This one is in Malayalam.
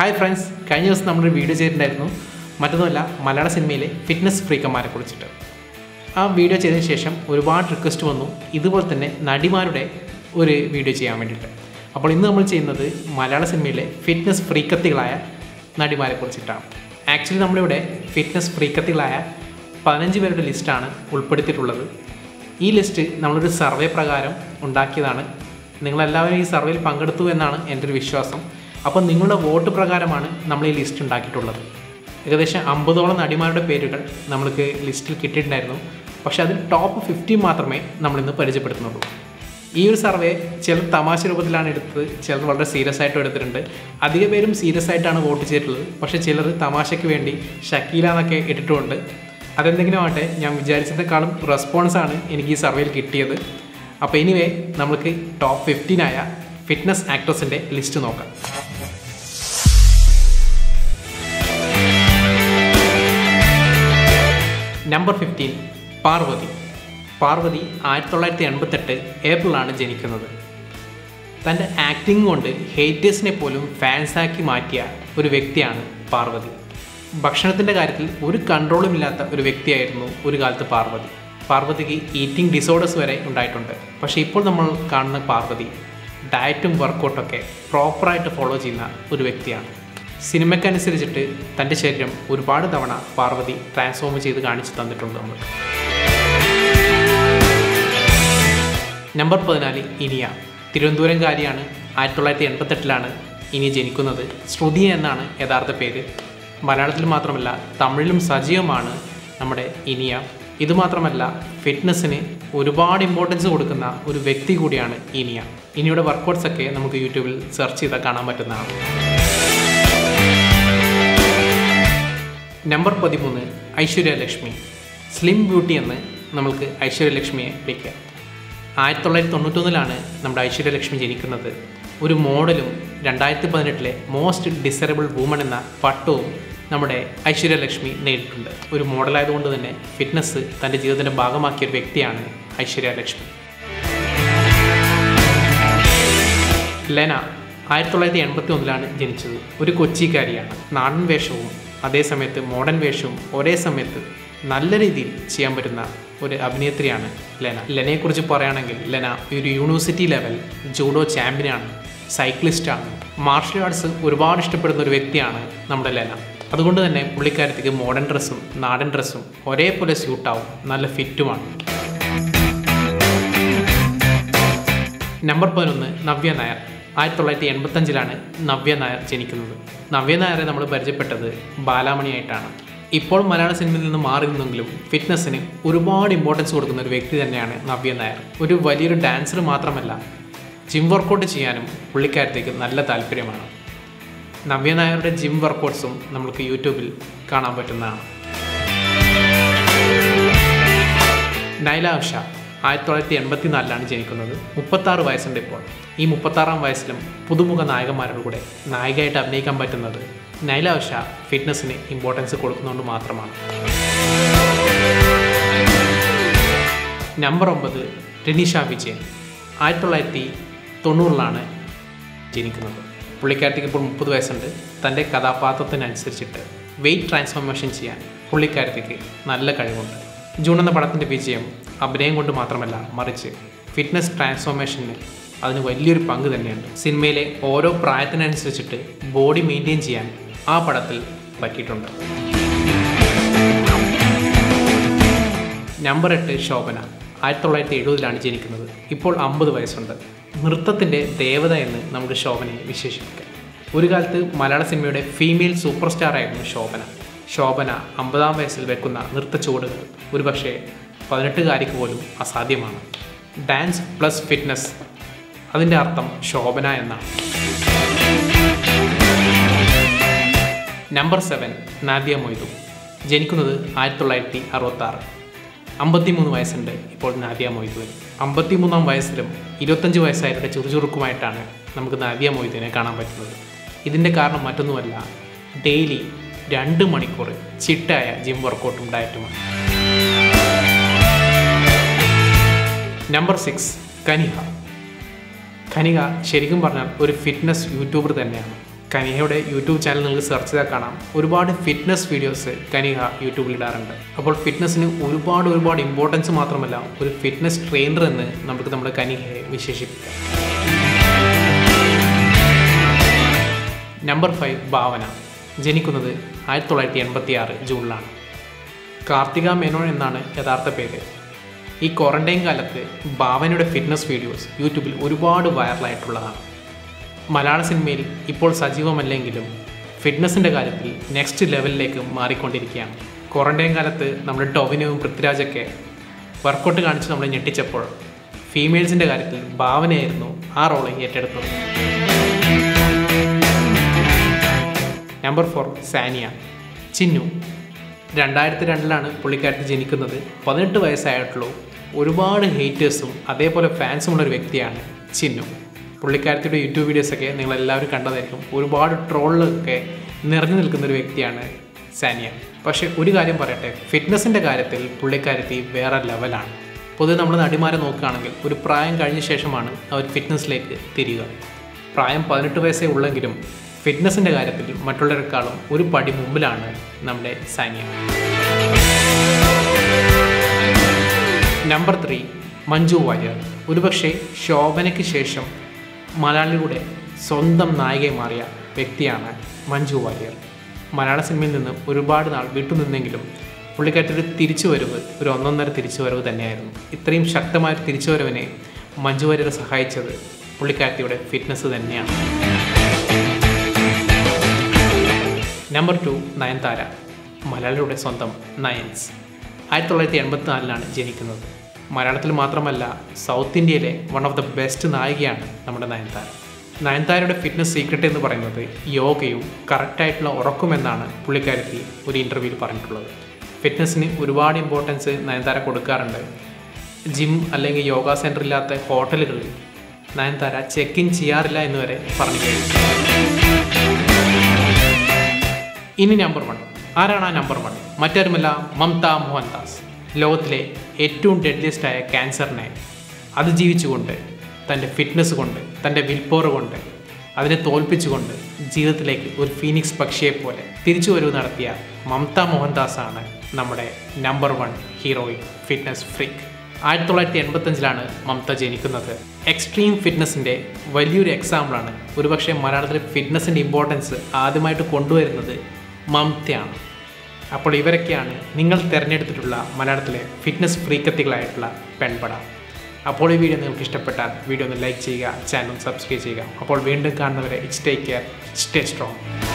ഹായ് ഫ്രണ്ട്സ് കഴിഞ്ഞ ദിവസം നമ്മളൊരു വീഡിയോ ചെയ്തിട്ടുണ്ടായിരുന്നു മറ്റൊന്നുമല്ല മലയാള സിനിമയിലെ ഫിറ്റ്നസ് ഫ്രീക്കന്മാരെ കുറിച്ചിട്ട് ആ വീഡിയോ ചെയ്തതിന് ശേഷം ഒരുപാട് റിക്വസ്റ്റ് വന്നു ഇതുപോലെ തന്നെ നടിമാരുടെ ഒരു വീഡിയോ ചെയ്യാൻ വേണ്ടിയിട്ട് അപ്പോൾ ഇന്ന് നമ്മൾ ചെയ്യുന്നത് മലയാള സിനിമയിലെ ഫിറ്റ്നസ് ഫ്രീക്കത്തികളായ നടിമാരെ കുറിച്ചിട്ടാണ് ആക്ച്വലി നമ്മളിവിടെ ഫിറ്റ്നസ് ഫ്രീക്കത്തികളായ പതിനഞ്ച് പേരുടെ ലിസ്റ്റാണ് ഉൾപ്പെടുത്തിയിട്ടുള്ളത് ഈ ലിസ്റ്റ് നമ്മളൊരു സർവേ പ്രകാരം ഉണ്ടാക്കിയതാണ് നിങ്ങളെല്ലാവരും ഈ സർവേയിൽ പങ്കെടുത്തു എന്നാണ് എൻ്റെ ഒരു വിശ്വാസം അപ്പോൾ നിങ്ങളുടെ വോട്ട് പ്രകാരമാണ് നമ്മൾ ഈ ലിസ്റ്റ് ഉണ്ടാക്കിയിട്ടുള്ളത് ഏകദേശം അമ്പതോളം നടിമാരുടെ പേരുകൾ നമ്മൾക്ക് ലിസ്റ്റിൽ കിട്ടിയിട്ടുണ്ടായിരുന്നു പക്ഷേ അതിൽ ടോപ്പ് ഫിഫ്റ്റി മാത്രമേ നമ്മളിന്ന് പരിചയപ്പെടുത്തുന്നുള്ളൂ ഈ ഒരു സർവേ ചിലർ തമാശ രൂപത്തിലാണ് എടുത്തത് ചിലർ വളരെ സീരിയസ് ആയിട്ടും എടുത്തിട്ടുണ്ട് അധിക പേരും സീരിയസ് ആയിട്ടാണ് വോട്ട് ചെയ്തിട്ടുള്ളത് പക്ഷേ ചിലർ തമാശയ്ക്ക് വേണ്ടി ഷക്കീല എന്നൊക്കെ ഇട്ടിട്ടുമുണ്ട് അതെന്തെങ്കിലും ആവട്ടെ ഞാൻ വിചാരിച്ചതിനേക്കാളും റെസ്പോൺസാണ് എനിക്ക് ഈ സർവേയിൽ കിട്ടിയത് അപ്പോൾ എനിവേ നമുക്ക് ടോപ്പ് ഫിഫ്റ്റീനായ ഫിറ്റ്നസ് ആക്ടേഴ്സിൻ്റെ ലിസ്റ്റ് നോക്കാം നമ്പർ ഫിഫ്റ്റീൻ പാർവതി പാർവതി ആയിരത്തി തൊള്ളായിരത്തി എൺപത്തെട്ട് ഏപ്രിലാണ് ജനിക്കുന്നത് തൻ്റെ ആക്ടിങ് കൊണ്ട് ഹേറ്റേഴ്സിനെ പോലും ഫാൻസാക്കി മാറ്റിയ ഒരു വ്യക്തിയാണ് പാർവതി ഭക്ഷണത്തിൻ്റെ കാര്യത്തിൽ ഒരു കൺട്രോളും ഇല്ലാത്ത ഒരു വ്യക്തിയായിരുന്നു ഒരു കാലത്ത് പാർവതി പാർവതിക്ക് ഈറ്റിംഗ് ഡിസോർഡേഴ്സ് വരെ ഉണ്ടായിട്ടുണ്ട് പക്ഷേ ഇപ്പോൾ നമ്മൾ കാണുന്ന പാർവതി ഡയറ്റും വർക്കൗട്ടൊക്കെ പ്രോപ്പറായിട്ട് ഫോളോ ചെയ്യുന്ന ഒരു വ്യക്തിയാണ് സിനിമയ്ക്കനുസരിച്ചിട്ട് തൻ്റെ ശരീരം ഒരുപാട് തവണ പാർവതി ട്രാൻസ്ഫോം ചെയ്ത് കാണിച്ചു തന്നിട്ടുണ്ട് നമുക്ക് നമ്പർ പതിനാല് ഇനിയ തിരുവനന്തപുരംകാരിയാണ് ആയിരത്തി തൊള്ളായിരത്തി എൺപത്തെട്ടിലാണ് ഇനി ജനിക്കുന്നത് ശ്രുതി എന്നാണ് യഥാർത്ഥ പേര് മലയാളത്തിൽ മാത്രമല്ല തമിഴിലും സജീവമാണ് നമ്മുടെ ഇനിയ ഇതുമാത്രമല്ല ഫിറ്റ്നസ്സിന് ഒരുപാട് ഇമ്പോർട്ടൻസ് കൊടുക്കുന്ന ഒരു വ്യക്തി കൂടിയാണ് ഇനിയ ഇനിയുടെ വർക്കൗട്ട്സ് ഒക്കെ നമുക്ക് യൂട്യൂബിൽ സെർച്ച് ചെയ്താൽ കാണാൻ പറ്റുന്നതാണ് നമ്പർ പതിമൂന്ന് ഐശ്വര്യ ലക്ഷ്മി സ്ലിം ബ്യൂട്ടി എന്ന് നമ്മൾക്ക് ഐശ്വര്യ ലക്ഷ്മിയെ വിളിക്കാം ആയിരത്തി തൊള്ളായിരത്തി തൊണ്ണൂറ്റൊന്നിലാണ് നമ്മുടെ ഐശ്വര്യലക്ഷ്മി ജനിക്കുന്നത് ഒരു മോഡലും രണ്ടായിരത്തി പതിനെട്ടിലെ മോസ്റ്റ് ഡിസറബിൾ വുമൺ എന്ന പട്ടവും നമ്മുടെ ഐശ്വര്യലക്ഷ്മി നേടിയിട്ടുണ്ട് ഒരു മോഡലായതുകൊണ്ട് തന്നെ ഫിറ്റ്നസ് തൻ്റെ ജീവിതത്തിൻ്റെ ഭാഗമാക്കിയ ഒരു വ്യക്തിയാണ് ഐശ്വര്യലക്ഷ്മി ലെന ആയിരത്തി തൊള്ളായിരത്തി എൺപത്തി ഒന്നിലാണ് ജനിച്ചത് ഒരു കൊച്ചിക്കാരിയാണ് നാടൻ വേഷവും അതേസമയത്ത് മോഡേൺ വേഷവും ഒരേ സമയത്ത് നല്ല രീതിയിൽ ചെയ്യാൻ പറ്റുന്ന ഒരു അഭിനേത്രിയാണ് ലെന ലെനയെക്കുറിച്ച് പറയുകയാണെങ്കിൽ ലെന ഒരു യൂണിവേഴ്സിറ്റി ലെവൽ ജൂഡോ ചാമ്പ്യനാണ് സൈക്ലിസ്റ്റാണ് മാർഷൽ ആർട്സ് ഒരുപാട് ഇഷ്ടപ്പെടുന്ന ഒരു വ്യക്തിയാണ് നമ്മുടെ ലെന അതുകൊണ്ട് തന്നെ പുള്ളിക്കാരത്തേക്ക് മോഡേൺ ഡ്രസ്സും നാടൻ ഡ്രസ്സും ഒരേപോലെ സ്യൂട്ടാവും നല്ല ഫിറ്റുമാണ് നമ്പർ പതിനൊന്ന് നവ്യ നായർ ആയിരത്തി തൊള്ളായിരത്തി എൺപത്തഞ്ചിലാണ് നവ്യ നായർ ജനിക്കുന്നത് നവ്യ നായരെ നമ്മൾ പരിചയപ്പെട്ടത് ബാലാമണിയായിട്ടാണ് ഇപ്പോൾ മലയാള സിനിമയിൽ നിന്ന് മാറി നിന്നെങ്കിലും ഫിറ്റ്നസ്സിന് ഒരുപാട് ഇമ്പോർട്ടൻസ് കൊടുക്കുന്ന ഒരു വ്യക്തി തന്നെയാണ് നവ്യ നായർ ഒരു വലിയൊരു ഡാൻസർ മാത്രമല്ല ജിം വർക്കൗട്ട് ചെയ്യാനും പുള്ളിക്കാരത്തേക്ക് നല്ല താല്പര്യമാണ് നവ്യ നായരുടെ ജിം വർക്കൗട്ട്സും നമുക്ക് യൂട്യൂബിൽ കാണാൻ പറ്റുന്നതാണ് നൈല ഉഷ ആയിരത്തി തൊള്ളായിരത്തി എൺപത്തി നാലിലാണ് ജനിക്കുന്നത് മുപ്പത്താറ് വയസ്സുണ്ട് ഇപ്പോൾ ഈ മുപ്പത്താറാം വയസ്സിലും പുതുമുഖ നായകന്മാരുടെ കൂടെ നായികയായിട്ട് അഭിനയിക്കാൻ പറ്റുന്നത് നൈല ഉഷ ഫിറ്റ്നസ്സിന് ഇമ്പോർട്ടൻസ് കൊടുക്കുന്നതുകൊണ്ട് മാത്രമാണ് നമ്പർ ഒമ്പത് ടെനിഷ വിജയൻ ആയിരത്തി തൊള്ളായിരത്തി തൊണ്ണൂറിലാണ് ജനിക്കുന്നത് പുള്ളിക്കാരത്തേക്ക് ഇപ്പോൾ മുപ്പത് വയസ്സുണ്ട് തൻ്റെ കഥാപാത്രത്തിനനുസരിച്ചിട്ട് വെയിറ്റ് ട്രാൻസ്ഫോർമേഷൻ ചെയ്യാൻ പുള്ളിക്കാരത്തേക്ക് നല്ല കഴിവുണ്ട് ജൂൺ എന്ന പടത്തിൻ്റെ വിജയം അഭിനയം കൊണ്ട് മാത്രമല്ല മറിച്ച് ഫിറ്റ്നസ് ട്രാൻസ്ഫോർമേഷന് അതിന് വലിയൊരു പങ്ക് തന്നെയുണ്ട് സിനിമയിലെ ഓരോ പ്രായത്തിനനുസരിച്ചിട്ട് ബോഡി മെയിൻറ്റെയിൻ ചെയ്യാൻ ആ പടത്തിൽ പറ്റിയിട്ടുണ്ട് നമ്പർ എട്ട് ശോഭന ആയിരത്തി തൊള്ളായിരത്തി എഴുപതിലാണ് ജനിക്കുന്നത് ഇപ്പോൾ അമ്പത് വയസ്സുണ്ട് നൃത്തത്തിൻ്റെ ദേവത എന്ന് നമുക്ക് ശോഭനയെ വിശേഷിപ്പിക്കാം ഒരു കാലത്ത് മലയാള സിനിമയുടെ ഫീമെയിൽ സൂപ്പർ സ്റ്റാർ ആയിരുന്നു ശോഭന ശോഭന അമ്പതാം വയസ്സിൽ വെക്കുന്ന നൃത്ത ചുവടുകൾ ഒരുപക്ഷെ പതിനെട്ടുകാരിക്ക് പോലും അസാധ്യമാണ് ഡാൻസ് പ്ലസ് ഫിറ്റ്നസ് അതിൻ്റെ അർത്ഥം ശോഭന എന്നാണ് നമ്പർ സെവൻ നാദിയ മൊയ്തു ജനിക്കുന്നത് ആയിരത്തി തൊള്ളായിരത്തി അറുപത്താറ് അമ്പത്തിമൂന്ന് വയസ്സുണ്ട് ഇപ്പോൾ നാദിയ മൊയ്തുവിന് അമ്പത്തിമൂന്നാം വയസ്സിലും ഇരുപത്തഞ്ച് വയസ്സായവരുടെ ചുറുചുറുക്കുമായിട്ടാണ് നമുക്ക് നാദിയ മൊയ്തുവിനെ കാണാൻ പറ്റുന്നത് ഇതിൻ്റെ കാരണം മറ്റൊന്നുമല്ല ഡെയിലി രണ്ട് മണിക്കൂർ ചിട്ടായ ജിം വർക്കൗട്ടും ഡയറ്റുമാണ് നമ്പർ സിക്സ് കനിഹ ഖനിക ശരിക്കും പറഞ്ഞാൽ ഒരു ഫിറ്റ്നസ് യൂട്യൂബർ തന്നെയാണ് കനിഹയുടെ യൂട്യൂബ് ചാനൽ നിങ്ങൾക്ക് സെർച്ച് ചെയ്താൽ കാണാം ഒരുപാട് ഫിറ്റ്നസ് വീഡിയോസ് കനിഹ യൂട്യൂബിൽ ഇടാറുണ്ട് അപ്പോൾ ഫിറ്റ്നസ്സിന് ഒരുപാട് ഒരുപാട് ഇമ്പോർട്ടൻസ് മാത്രമല്ല ഒരു ഫിറ്റ്നസ് ട്രെയിനർ എന്ന് നമുക്ക് നമ്മുടെ കനിഹയെ വിശേഷിപ്പിക്കാം നമ്പർ ഫൈവ് ഭാവന ജനിക്കുന്നത് ആയിരത്തി തൊള്ളായിരത്തി എൺപത്തി ആറ് ജൂണിലാണ് കാർത്തിക മേനോൻ എന്നാണ് യഥാർത്ഥ പേര് ഈ ക്വാറന്റൈൻ കാലത്ത് ഭാവനയുടെ ഫിറ്റ്നസ് വീഡിയോസ് യൂട്യൂബിൽ ഒരുപാട് വൈറലായിട്ടുള്ളതാണ് മലയാള സിനിമയിൽ ഇപ്പോൾ സജീവമല്ലെങ്കിലും ഫിറ്റ്നസിൻ്റെ കാര്യത്തിൽ നെക്സ്റ്റ് ലെവലിലേക്ക് മാറിക്കൊണ്ടിരിക്കുകയാണ് ക്വാറന്റൈൻ കാലത്ത് നമ്മുടെ ടൊവിനോയും പൃഥ്വിരാജൊക്കെ വർക്കൗട്ട് കാണിച്ച് നമ്മളെ ഞെട്ടിച്ചപ്പോൾ ഫീമെയിൽസിൻ്റെ കാര്യത്തിൽ ഭാവനയായിരുന്നു ആ റോൾ ഏറ്റെടുത്തത് നമ്പർ ഫോർ സാനിയ ചിന്നു രണ്ടായിരത്തി രണ്ടിലാണ് പുള്ളിക്കാരത്തി ജനിക്കുന്നത് പതിനെട്ട് വയസ്സായിട്ടുള്ളൂ ഒരുപാട് ഹേറ്റേഴ്സും അതേപോലെ ഫാൻസും ഉള്ള ഒരു വ്യക്തിയാണ് ചിന്നു പുള്ളിക്കാരത്തിയുടെ യൂട്യൂബ് വീഡിയോസൊക്കെ നിങ്ങളെല്ലാവരും കണ്ടതായിരിക്കും ഒരുപാട് ട്രോളിലൊക്കെ നിറഞ്ഞു നിൽക്കുന്ന ഒരു വ്യക്തിയാണ് സാനിയ പക്ഷേ ഒരു കാര്യം പറയട്ടെ ഫിറ്റ്നസിൻ്റെ കാര്യത്തിൽ പുള്ളിക്കാരത്തി വേറെ ലെവലാണ് പൊതുവെ നമ്മൾ നടിമാരെ നോക്കുകയാണെങ്കിൽ ഒരു പ്രായം കഴിഞ്ഞ ശേഷമാണ് അവർ ഫിറ്റ്നസ്സിലേക്ക് തിരിയുക പ്രായം പതിനെട്ട് വയസ്സേ ഉള്ളെങ്കിലും ഫിറ്റ്നസിൻ്റെ കാര്യത്തിൽ മറ്റുള്ളവരെക്കാളും ഒരു പടി മുമ്പിലാണ് നമ്മുടെ സാനിയ നമ്പർ ത്രീ മഞ്ജു വാര്യർ ഒരുപക്ഷെ ശോഭനയ്ക്ക് ശേഷം മലയാളിയുടെ സ്വന്തം നായികയെ മാറിയ വ്യക്തിയാണ് മഞ്ജു വാര്യർ മലയാള സിനിമയിൽ നിന്ന് ഒരുപാട് നാൾ വിട്ടുനിന്നെങ്കിലും പുള്ളിക്കാരത്തിയുടെ തിരിച്ചുവരവ് ഒരു ഒന്നൊന്നര തിരിച്ചുവരവ് തന്നെയായിരുന്നു ഇത്രയും ശക്തമായ ഒരു തിരിച്ചുവരവിനെ മഞ്ജു വാര്യരെ സഹായിച്ചത് പുള്ളിക്കാരത്തിയുടെ ഫിറ്റ്നസ് തന്നെയാണ് നമ്പർ ടു നയൻതാര മലയാളിയുടെ സ്വന്തം നയൻസ് ആയിരത്തി തൊള്ളായിരത്തി എൺപത്തി നാലിലാണ് ജനിക്കുന്നത് മലയാളത്തിൽ മാത്രമല്ല സൗത്ത് ഇന്ത്യയിലെ വൺ ഓഫ് ദ ബെസ്റ്റ് നായികയാണ് നമ്മുടെ നയൻതാര നയൻതാരയുടെ ഫിറ്റ്നസ് സീക്രട്ട് എന്ന് പറയുന്നത് യോഗയും കറക്റ്റായിട്ടുള്ള ഉറക്കുമെന്നാണ് പുള്ളിക്കാരത്തി ഒരു ഇൻ്റർവ്യൂവിൽ പറഞ്ഞിട്ടുള്ളത് ഫിറ്റ്നസ്സിന് ഒരുപാട് ഇമ്പോർട്ടൻസ് നയൻതാര കൊടുക്കാറുണ്ട് ജിം അല്ലെങ്കിൽ യോഗ സെൻറ്റർ ഇല്ലാത്ത ഹോട്ടലുകളിൽ നയൻതാര ചെക്ക് ഇൻ ചെയ്യാറില്ല എന്ന് വരെ പറഞ്ഞു കഴിഞ്ഞു ഇനി നമ്പർ വൺ ആരാണ് ആ നമ്പർ വൺ മറ്റാരുമല്ല മമത മോഹൻദാസ് ലോകത്തിലെ ഏറ്റവും ഡെഡ്ലിയസ്റ്റ് ആയ ക്യാൻസറിനെ അതിജീവിച്ചുകൊണ്ട് തൻ്റെ ഫിറ്റ്നസ് കൊണ്ട് തൻ്റെ വിൽപ്പോറ് കൊണ്ട് അതിനെ തോൽപ്പിച്ചുകൊണ്ട് ജീവിതത്തിലേക്ക് ഒരു ഫീനിക്സ് പക്ഷിയെ പോലെ തിരിച്ചുവരവ് നടത്തിയ മമത മോഹൻദാസാണ് നമ്മുടെ number one heroine fitness freak ആയിരത്തി തൊള്ളായിരത്തി എൺപത്തഞ്ചിലാണ് മമത ജനിക്കുന്നത് എക്സ്ട്രീം ഫിറ്റ്നസിൻ്റെ വലിയൊരു എക്സാമ്പിളാണ് ഒരുപക്ഷെ മലയാളത്തിലെ ഫിറ്റ്നസിൻ്റെ ഇമ്പോർട്ടൻസ് ആദ്യമായിട്ട് കൊണ്ടുവരുന്നത് മമതയാണ് അപ്പോൾ ഇവരൊക്കെയാണ് നിങ്ങൾ തിരഞ്ഞെടുത്തിട്ടുള്ള മലയാളത്തിലെ ഫിറ്റ്നസ് ഫ്രീക്കത്തികളായിട്ടുള്ള പെൺപട അപ്പോൾ ഈ വീഡിയോ നിങ്ങൾക്ക് ഇഷ്ടപ്പെട്ടാൽ വീഡിയോ ഒന്ന് ലൈക്ക് ചെയ്യുക ചാനൽ സബ്സ്ക്രൈബ് ചെയ്യുക അപ്പോൾ വീണ്ടും കാണുന്നവരെ it's take care stay strong